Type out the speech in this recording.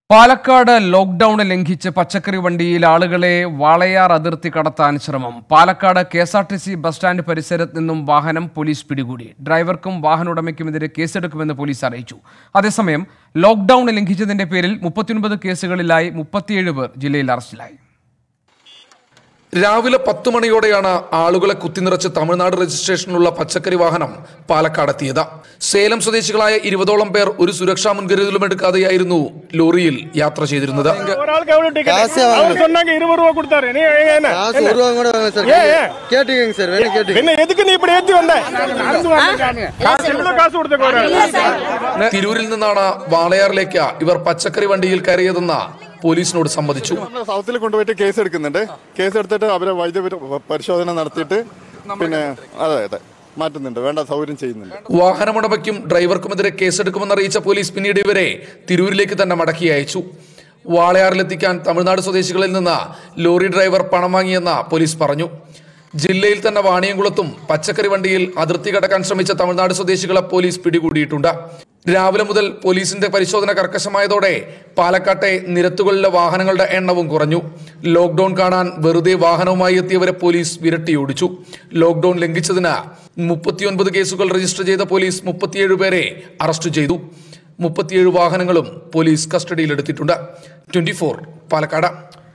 Palakkad lockdown ലംഘിച്ച് പച്ചക്കറി വണ്ടിയിൽ ആളുകളെ വാളയാർ അതിർത്തി കടത്താൻ ശ്രമം Palakkad K S R T C bus stand പരിസരത്ത് നിന്നും വാഹനം പോലീസ് പിടികൂടി ഡ്രൈവർക്കും വാഹനോടമയ്ക്കുമെതിരെ കേസെടുക്കുമെന്ന് പോലീസ് അറിയിച്ചു അതേസമയം ലോക്ക്ഡൌൺ ലംഘിച്ചതിന്റെ പേരിൽ മുപ്പത്തിയൊൻപത് കേസുകളിലായി മുപ്പത്തിയേഴ് പേർ ജില്ലയിൽ അറസ്റ്റിലായി രാവിലെ പത്ത് മണിയോടെയാണ് ആളുകളെ കുത്തിനിറച്ച് തമിഴ്നാട് രജിസ്ട്രേഷനിലുള്ള പച്ചക്കറി വാഹനം പാലക്കാടെത്തിയത് സേലം സ്വദേശികളായ ഇരുപതോളം പേർ ഒരു സുരക്ഷാ മുൻകരുതലും എടുക്കാതെയായിരുന്നു ലോറിയിൽ യാത്ര ചെയ്തിരുന്നത് ஒரு ஆளுக்கு எவ்வளவு டிக்கெட் காசே வாங்கல. அவர் சொன்னாங்க இருபது ரூபா கொடுத்தாரு நீ என்ன காசு ஒரு ரூபா கூட வேணாம் சார் ஏன், ஏன்? கேட்டுக்கங்க சார் வேணும் கேட்டுக்கங்க என்ன எதுக்கு நீ இப்படி ஏத்தி வந்த நடந்து வந்த காசு எவ்வளவு காசு கொடுத்த போற തിരൂരിൽ നിന്നാണ് വാളയാറിലേക്ക് ഇവർ പച്ചക്കറി വണ്ടിയിൽ കയറിയതെന്ന് പോലീസിനോട് സമ്മതിച്ചു നമ്മള് സൗത്തിൽ കൊണ്ടുപോയിട്ട് കേസ് എടുക്കുന്നുണ്ട് കേസ് എടുത്തിട്ട് അവരെ വൈദ്യ പരിശോധന നടത്തിയിട്ട് പിന്നെ അതെ അതെ മാറ്റുന്നുണ്ട് വേണ്ട സൗകര്യം ചെയ്യുന്നുണ്ട് വാഹനമുടമയ്ക്കും ഡ്രൈവർക്കുമെതിരെ കേസെടുക്കുമെന്നറിയിച്ച പോലീസ് പിന്നീട് ഇവരെ തിരൂരിലേക്ക് തന്നെ മടക്കി അയച്ചു വാളയാറിലെത്തിക്കാൻ തമിഴ്നാട് സ്വദേശികളിൽ നിന്ന് ലോറി ഡ്രൈവർ പണം വാങ്ങിയെന്ന് പോലീസ് പറഞ്ഞു ജില്ലയിൽ തന്നെ വാണിയംകുളത്തും പച്ചക്കറി വണ്ടിയിൽ അതിർത്തി കടക്കാൻ ശ്രമിച്ച തമിഴ്നാട് സ്വദേശികളെ പോലീസ് പിടികൂടിയിട്ടുണ്ട് രാവിലെ മുതൽ പോലീസിന്റെ പരിശോധന കർക്കശമായതോടെ പാലക്കാട്ടെ നിരത്തുകളിലെ വാഹനങ്ങളുടെ എണ്ണവും കുറഞ്ഞു ലോക്ക്ഡൌൺ കാണാൻ വെറുതെ വാഹനവുമായി എത്തിയവരെ പോലീസ് വിരട്ടിയോടിച്ചു ലോക്ക്ഡൌൺ ലംഘിച്ചതിന് മുപ്പത്തിയൊൻപത് കേസുകൾ രജിസ്റ്റർ ചെയ്ത പോലീസ് മുപ്പത്തിയേഴ് പേരെ അറസ്റ്റ് ചെയ്തു മുപ്പത്തിയേഴ് വാഹനങ്ങളും പോലീസ് കസ്റ്റഡിയിലെടുത്തിട്ടുണ്ട് ട്വന്റി പാലക്കാട്